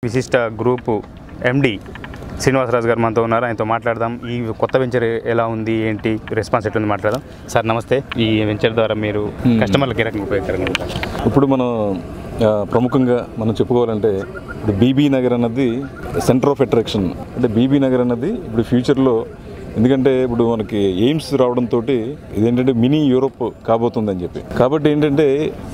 విశిష్ట గ్రూపు ఎండి శ్రీనివాసరాజు గారు మనతో ఉన్నారు ఆయనతో మాట్లాడదాం ఈ కొత్త వెంచర్ ఎలా ఉంది ఏంటి రెస్పాన్స్ ఎట్లుంది మాట్లాడదాం సార్ నమస్తే ఈ వెంచర్ ద్వారా మీరు కస్టమర్లకి ఏ రకంగా ఉపయోగకరంగా ఉంటారు ఇప్పుడు మనం ఆ, ప్రముఖంగా మనం చెప్పుకోవాలంటే ఇప్పుడు బీబీ నగర్ అన్నది సెంటర్ ఆఫ్ అట్రాక్షన్ అంటే బీబీ నగర్ అన్నది ఇప్పుడు ఫ్యూచర్లో ఎందుకంటే ఇప్పుడు మనకి ఎయిమ్స్ రావడంతో ఇదేంటంటే మినీ యూరోప్ కాబోతుందని చెప్పి కాబట్టి ఏంటంటే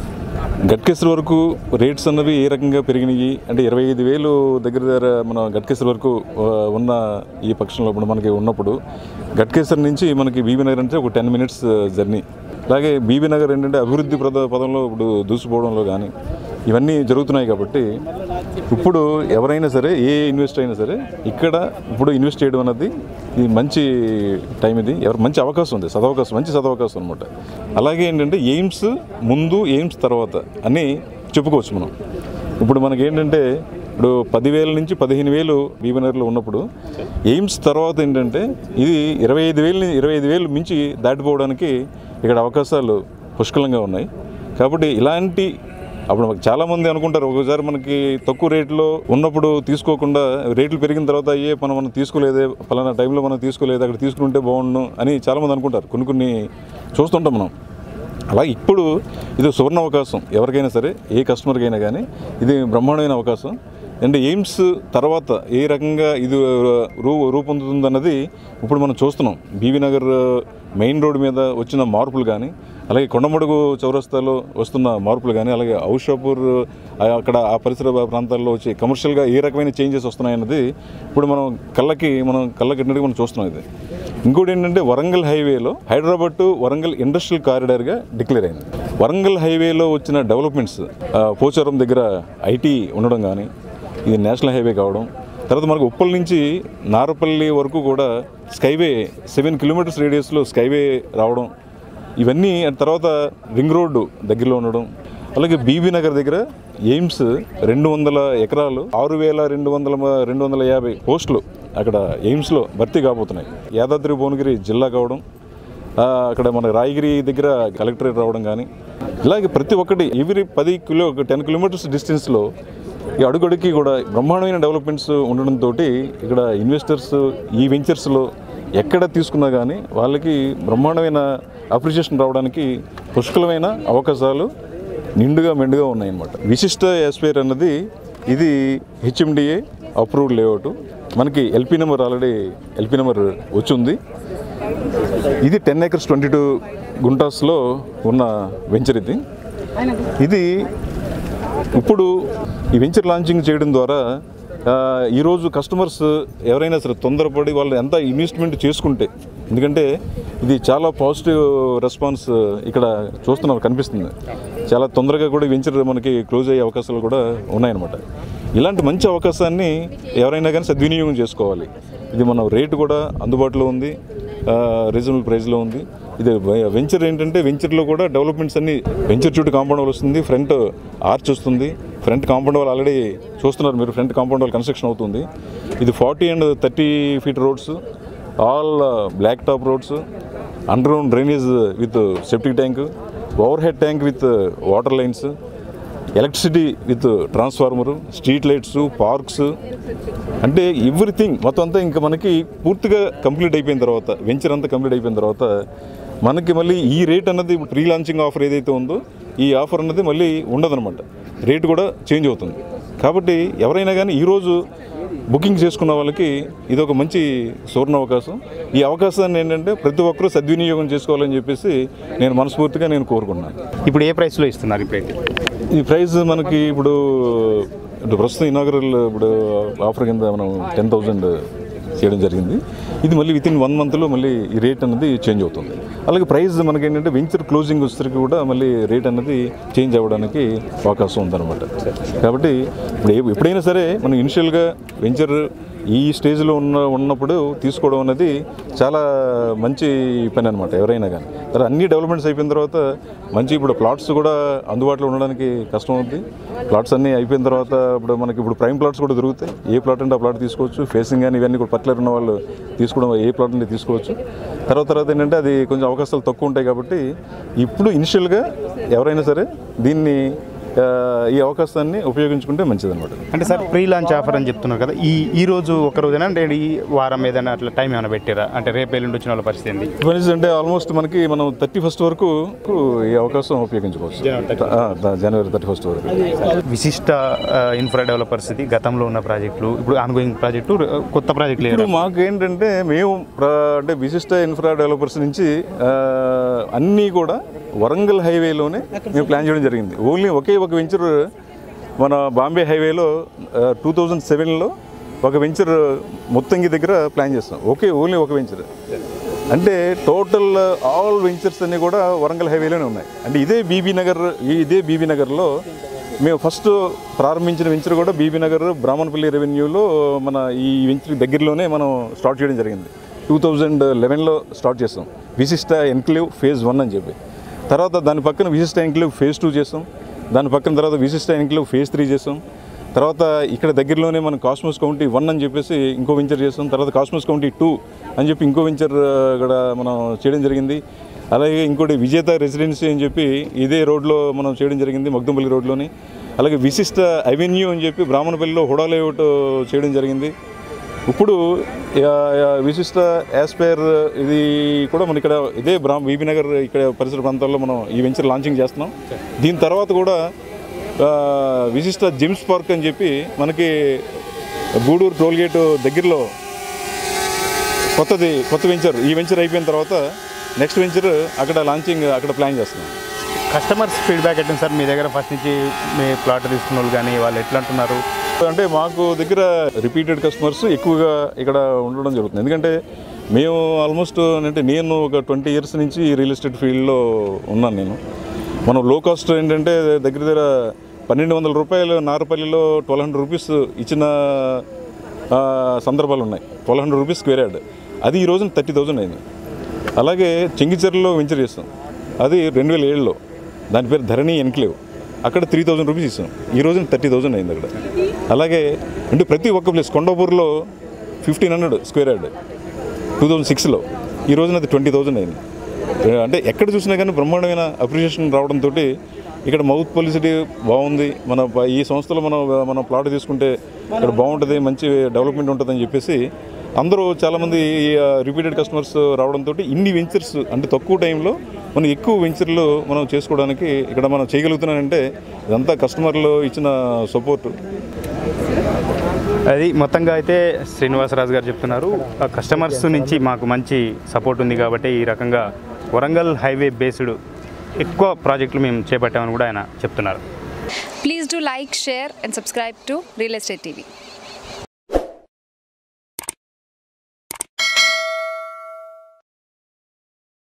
గట్కేసర్ వరకు రేట్స్ అన్నవి ఏ రకంగా పెరిగినాయి అంటే ఇరవై ఐదు వేలు దగ్గర దగ్గర మన గట్కేసర్ వరకు ఆ, ఉన్న ఈ పక్షంలో ఇప్పుడు మనకి ఉన్నప్పుడు గట్కేసర్ నుంచి మనకి బీబీ నగర్ అంటే ఒక టెన్ మినిట్స్ జర్నీ అలాగే బీబీ నగర్ ఏంటంటే అభివృద్ధి ప్రద పదంలో ఇప్పుడు దూసిపోవడంలో కానీ ఇవన్నీ జరుగుతున్నాయి కాబట్టి ఇప్పుడు ఎవరైనా సరే ఏ ఇన్వెస్ట్ అయినా సరే ఇక్కడ ఇప్పుడు ఇన్వెస్ట్ చేయడం అన్నది ఇది మంచి టైం ఇది ఎవరు మంచి అవకాశం ఉంది సదవకాశం మంచి సదవకాశం అనమాట అలాగే ఏంటంటే ఎయిమ్స్ ముందు ఎయిమ్స్ తర్వాత అని చెప్పుకోవచ్చు మనం ఇప్పుడు మనకి ఏంటంటే ఇప్పుడు పదివేల నుంచి పదిహేను వేలు బీబీనగర్లో ఉన్నప్పుడు ఎయిమ్స్ తర్వాత ఏంటంటే ఇది ఇరవై ఐదు వేలు ఇరవై ఐదు వేలు మించి దాటిపోవడానికి ఇక్కడ అవకాశాలు పుష్కలంగా ఉన్నాయి కాబట్టి ఇలాంటి అప్పుడు మనకు చాలామంది అనుకుంటారు ఒకసారి మనకి తక్కువ రేట్లో ఉన్నప్పుడు తీసుకోకుండా రేట్లు పెరిగిన తర్వాత అయ్యే మనం మనం తీసుకోలేదే పలానా టైంలో మనం తీసుకోలేదు అక్కడ తీసుకుంటే బాగుండు అని చాలామంది అనుకుంటారు కొన్ని కొన్ని చూస్తుంటాం మనం అలాగే ఇప్పుడు ఇది సువర్ణ అవకాశం ఎవరికైనా సరే ఏ కస్టమర్కైనా కానీ ఇది బ్రహ్మాండమైన అవకాశం అంటే ఎయిమ్స్ తర్వాత ఏ రకంగా ఇది రూ రూపొందుతుంది అన్నది ఇప్పుడు మనం చూస్తున్నాం బీవీ నగర్ మెయిన్ రోడ్ మీద వచ్చిన మార్పులు కానీ అలాగే కొండమడుగు చౌరస్తాలో వస్తున్న మార్పులు కానీ అలాగే ఔషాపూర్ ఆ అక్కడ ఆ పరిసర ప్రాంతాల్లో వచ్చి కమర్షియల్గా ఏ రకమైన చేంజెస్ వస్తున్నాయన్నది ఇప్పుడు మనం కళ్ళకి మనం కళ్ళకి మనం చూస్తున్నాం ఇది ఇంకోటి ఏంటంటే వరంగల్ హైవేలో హైదరాబాద్ టు వరంగల్ ఇండస్ట్రియల్ కారిడార్గా డిక్లేర్ అయింది వరంగల్ హైవేలో వచ్చిన డెవలప్మెంట్స్ ఆ, పోచారం దగ్గర ఐటీ ఉండడం కానీ ఇది నేషనల్ హైవే కావడం తర్వాత మనకు ఉప్పల్ నుంచి నారపల్లి వరకు కూడా స్కైవే సెవెన్ కిలోమీటర్స్ రేడియస్లో స్కైవే రావడం ఇవన్నీ ఆ తర్వాత రింగ్ రోడ్డు దగ్గరలో ఉండడం అలాగే బీబీ నగర్ దగ్గర ఎయిమ్స్ రెండు వందల ఎకరాలు ఆరు వేల రెండు వందల మ- రెండు వందల యాభై పోస్టులు అక్కడ ఎయిమ్స్లో భర్తీ కాబోతున్నాయి యాదాద్రి భువనగిరి జిల్లా కావడం ఆ, అక్కడ మన రాయగిరి దగ్గర కలెక్టరేట్ రావడం కానీ ఇలాగే ప్రతి ఒక్కటి ఎవ్రీ పది కిలో టెన్ కిలోమీటర్స్ డిస్టెన్స్లో ఈ అడుగడుకి కూడా బ్రహ్మాండమైన డెవలప్మెంట్స్ ఉండడంతో ఇక్కడ ఇన్వెస్టర్స్ ఈ వెంచర్స్లో ఎక్కడ తీసుకున్నా కానీ వాళ్ళకి బ్రహ్మాండమైన అప్రిషియేషన్ రావడానికి పుష్కలమైన అవకాశాలు నిండుగా మెండుగా ఉన్నాయన్నమాట విశిష్ట ఎస్పేర్ అన్నది ఇది హెచ్ఎండిఏ అప్రూవ్డ్ లేఅవుట్ మనకి LP number already LP number వచ్చి ఉంది ఇది టెన్ ఏకర్స్ ట్వంటీ టూ గుంటాస్లో ఉన్న వెంచర్ ఇది ఇది ఇప్పుడు ఈ వెంచర్ లాంచింగ్ చేయడం ద్వారా ఆ, ఈరోజు కస్టమర్స్ ఎవరైనా సరే తొందరపడి వాళ్ళు ఎంత ఇన్వెస్ట్మెంట్ చేసుకుంటే ఎందుకంటే ఇది చాలా పాజిటివ్ రెస్పాన్స్ ఇక్కడ చూస్తున్నారు కనిపిస్తుంది చాలా తొందరగా కూడా ఈ వెంచర్ మనకి క్లోజ్ అయ్యే అవకాశాలు కూడా ఉన్నాయన్నమాట ఇలాంటి మంచి అవకాశాన్ని ఎవరైనా కానీ సద్వినియోగం చేసుకోవాలి ఇది మన రేటు కూడా అందుబాటులో ఉంది రీజనబుల్ ప్రైస్లో ఉంది ఇది వెంచర్ ఏంటంటే వెంచర్లో కూడా డెవలప్మెంట్స్ అన్ని వెంచర్ చుట్టూ కాంపౌండ్ వాల్ వస్తుంది ఫ్రంట్ ఆర్చ్ వస్తుంది ఫ్రంట్ కాంపౌండ్ వాల్ ఆల్రెడీ చూస్తున్నారు మీరు ఫ్రంట్ కాంపౌండ్ వాల్ కన్స్ట్రక్షన్ అవుతుంది ఇది forty and thirty feet roads all black top roads underground drainage with septic tank overhead tank with water lines electricity with transformer street lights parks అంటే everything మొత్తం అంతా ఇంకా మనకి పూర్తిగా complete అయిపోయిన తర్వాత వెంచర్ అంతా కంప్లీట్ అయిపోయిన తర్వాత మనకి మళ్ళీ ఈ రేట్ అన్నది ప్రీ లాంచింగ్ ఆఫర్ ఏదైతే ఉందో ఈ ఆఫర్ అన్నది మళ్ళీ ఉండదన్నమాట రేట్ కూడా చేంజ్ అవుతుంది కాబట్టి ఎవరైనా కానీ ఈరోజు బుకింగ్ చేసుకున్న వాళ్ళకి ఇది ఒక మంచి సువర్ణ అవకాశం ఈ అవకాశాన్ని ఏంటంటే ప్రతి ఒక్కరూ సద్వినియోగం చేసుకోవాలని చెప్పేసి నేను మనస్ఫూర్తిగా నేను కోరుకుంటున్నాను ఇప్పుడు ఏ ప్రైస్లో ఇస్తున్నారు ఇప్పుడైతే ఈ ప్రైస్ మనకి ఇప్పుడు ఇప్పుడు ప్రస్తుతం ఇనాగరల్ ఇప్పుడు ఆఫర్ కింద మనం టెన్ థౌజండ్ చేయడం జరిగింది ఇది మళ్ళీ విత్ ఇన్ వన్ మంత్లో మళ్ళీ ఈ రేట్ అన్నది చేంజ్ అవుతుంది అలాగే ప్రైస్ మనకి ఏంటంటే వెంచర్ క్లోజింగ్ వచ్చేసరికి కూడా మళ్ళీ రేట్ అన్నది చేంజ్ అవ్వడానికి అవకాశం ఉందన్నమాట కాబట్టి ఇప్పుడు ఏ- ఎప్పుడైనా సరే మనం ఇనిషియల్గా వెంచర్ ఈ స్టేజ్లో ఉన్న ఉన్నప్పుడు తీసుకోవడం అనేది చాలా మంచి పని అనమాట ఎవరైనా కానీ తర్వాత అన్ని డెవలప్మెంట్స్ అయిపోయిన తర్వాత మంచి ఇప్పుడు ప్లాట్స్ కూడా అందుబాటులో ఉండడానికి కష్టం అవుతుంది ప్లాట్స్ అన్నీ అయిపోయిన తర్వాత ఇప్పుడు మనకి ఇప్పుడు ప్రైమ్ ప్లాట్స్ కూడా దొరుకుతాయి ఏ ప్లాట్ అంటే ఆ ప్లాట్ తీసుకోవచ్చు ఫేసింగ్ కానీ ఇవన్నీ కూడా పర్టికులర్ ఉన్న వాళ్ళు తీసుకోవడం ఏ ప్లాట్ అంటే తీసుకోవచ్చు తర్వాత తర్వాత ఏంటంటే అది కొంచెం అవకాశాలు తక్కువ ఉంటాయి కాబట్టి ఇప్పుడు ఇనిషియల్గా ఎవరైనా సరే దీన్ని ఆ, ఈ అవకాశాన్ని ఉపయోగించుకుంటే మంచిదన్నమాట అంటే సార్ ప్రీ లాంచ్ ఆఫర్ అని చెప్తున్నారు కదా ఈ ఈ రోజు ఒక రోజేనా అంటే ఈ వారం ఏదైనా అట్లా టైం ఏమైనా పెట్టారా అంటే రేపు ఎల్లుండి వచ్చిన వాళ్ళ పరిస్థితి ఏంది పని అంటే ఆల్మోస్ట్ మనకి మనం థర్టీ ఫస్ట్ వరకు ఈ అవకాశం ఉపయోగించుకోవచ్చు ఆ, ద- జనవరి థర్టీ ఫస్ట్ వరకు విశిష్ట ఇన్ఫ్రా డెవలపర్స్ ఇది గతంలో ఉన్న ప్రాజెక్టులు ఇప్పుడు ఆన్గోయింగ్ ప్రాజెక్టు కొత్త ప్రాజెక్టులు ఇప్పుడు ఏరా? మాకు ఏంటంటే మేము ప్ర- అంటే విశిష్ట ఇన్ఫ్రా డెవలపర్స్ నుంచి ఆ, అన్నీ కూడా వరంగల్ హైవేలోనే మేము ప్లాన్ చేయడం జరిగింది ఓన్లీ ఒకే ఒక వెంచర్ మన బాంబే హైవేలో టూ థౌజండ్ సెవెన్లో ఒక వెంచర్ మొత్తంగి దగ్గర ప్లాన్ చేస్తాం ఓకే ఓన్లీ ఒక వెంచర్ అంటే టోటల్ ఆల్ వెంచర్స్ అన్నీ కూడా వరంగల్ హైవేలోనే ఉన్నాయి అంటే ఇదే బీబీ నగర్ ఈ- ఇదే బీబీ నగర్లో మేము ఫస్ట్ ప్రారంభించిన వెంచర్ కూడా బీబీ నగర్ బ్రాహ్మణపల్లి రెవెన్యూలో మన ఈ వెంచర్ దగ్గరలోనే మనం స్టార్ట్ చేయడం జరిగింది టూ థౌజండ్ లెవెన్లో స్టార్ట్ చేస్తాం విశిష్ట ఎన్క్లేవ్ ఫేజ్ వన్ అని చెప్పి తర్వాత దాని పక్కన విశిష్ట ఎన్క్లేవ్ ఫేజ్ టూ చేస్తాం దాని పక్కన తర్వాత విశిష్ట ఎన్క్లేవ్ ఫేజ్ త్రీ చేస్తాం తర్వాత ఇక్కడ దగ్గరలోనే మనం కాస్మోస్ కౌంటీ వన్ అని చెప్పేసి ఇంకో వెంచర్ చేస్తాం తర్వాత కాస్మోస్ కౌంటీ టూ అని చెప్పి ఇంకో వెంచర్ కూడా మనం చేయడం జరిగింది అలాగే ఇంకోటి విజేత రెసిడెన్సీ అని చెప్పి ఇదే రోడ్లో మనం చేయడం జరిగింది మగ్దుంపల్లి రోడ్లోని అలాగే విశిష్ట అవెన్యూ అని చెప్పి బ్రాహ్మణపల్లిలో హుడా లేఅవుట్ చేయడం జరిగింది ఇప్పుడు యా- యా విశిష్ట యాస్పైర్ ఇది కూడా మన ఇక్కడ ఇదే బ్రా బీబీ నగర్ ఇక్కడ పరిసర ప్రాంతాల్లో మనం ఈ వెంచర్ లాంచింగ్ చేస్తున్నాం దీని తర్వాత కూడా ఆ, విశిష్ట జిమ్స్ పార్క్ అని చెప్పి మనకి గూడూరు టోల్గేట్ దగ్గరలో కొత్తది కొత్త వెంచర్ ఈ వెంచర్ అయిపోయిన తర్వాత నెక్స్ట్ వెంచర్ అక్కడ లాంచింగ్ అక్కడ ప్లాన్ చేస్తున్నాం కస్టమర్స్ ఫీడ్బ్యాక్ ఎట్లా సార్ మీ దగ్గర ఫస్ట్ నుంచి మీ ప్లాట్ తీసుకున్న వాళ్ళు కానీ వాళ్ళు ఎట్లా అంటున్నారు అంటే మాకు దగ్గర రిపీటెడ్ కస్టమర్స్ ఎక్కువగా ఇక్కడ ఉండడం జరుగుతుంది ఎందుకంటే మేము ఆల్మోస్ట్ అంటే నేను ఒక ట్వంటీ ఇయర్స్ నుంచి ఈ రియల్ ఎస్టేట్ ఫీల్డ్లో ఉన్నాను నేను మనం లో కాస్ట్ ఏంటంటే దగ్గర దగ్గర పన్నెండు వందల రూపాయలు నారపల్లిలో ట్వెల్వ్ హండ్రెడ్ రూపీస్ ఇచ్చిన ఆ, సందర్భాలు ఉన్నాయి twelve hundred rupees square yard అది ఈ రోజున థర్టీ థౌజండ్ అయింది అలాగే చెంగిచెర్లలో వెంచర్ చేస్తాం అది రెండు వేల ఏడులో దాని పేరు ధరణి ఎన్క్లేవ్ అక్కడ త్రీ థౌజండ్ రూపీస్ ఇస్తాం ఈ రోజున థర్టీ థౌజండ్ అయింది అక్కడ అలాగే అంటే ప్రతి ఒక్క ప్లేస్ కొండాపూర్లో fifteen hundred square yard two thousand సిక్స్లో ఈ రోజున అది ట్వంటీ థౌజండ్ అయింది అంటే ఎక్కడ చూసినా కానీ బ్రహ్మాండమైన అప్రిషియేషన్ రావడంతో ఇక్కడ మౌత్ పబ్లిసిటీ బాగుంది మన ప- ఈ సంస్థలో మనం మన ప్లాట్ తీసుకుంటే ఇక్కడ బాగుంటుంది మంచి డెవలప్మెంట్ ఉంటుందని చెప్పేసి అందరూ చాలామంది రిపీటెడ్ కస్టమర్స్ రావడంతో ఇన్ని వెంచర్స్ అంటే తక్కువ టైంలో మనం ఎక్కువ వెంచర్లు మనం చేసుకోవడానికి ఇక్కడ మనం చేయగలుగుతున్నానంటే ఇదంతా కస్టమర్లు ఇచ్చిన సపోర్ట్ అది మొత్తంగా అయితే శ్రీనివాసరాజు గారు చెప్తున్నారు ఆ కస్టమర్స్ నుంచి మాకు మంచి సపోర్ట్ ఉంది కాబట్టి ఈ రకంగా వరంగల్ హైవే బేస్డ్ ఎక్కువ ప్రాజెక్టులు మేము చేపట్టామని కూడా ఆయన చెప్తున్నారు Please do like, share, and subscribe to Real Estate TV.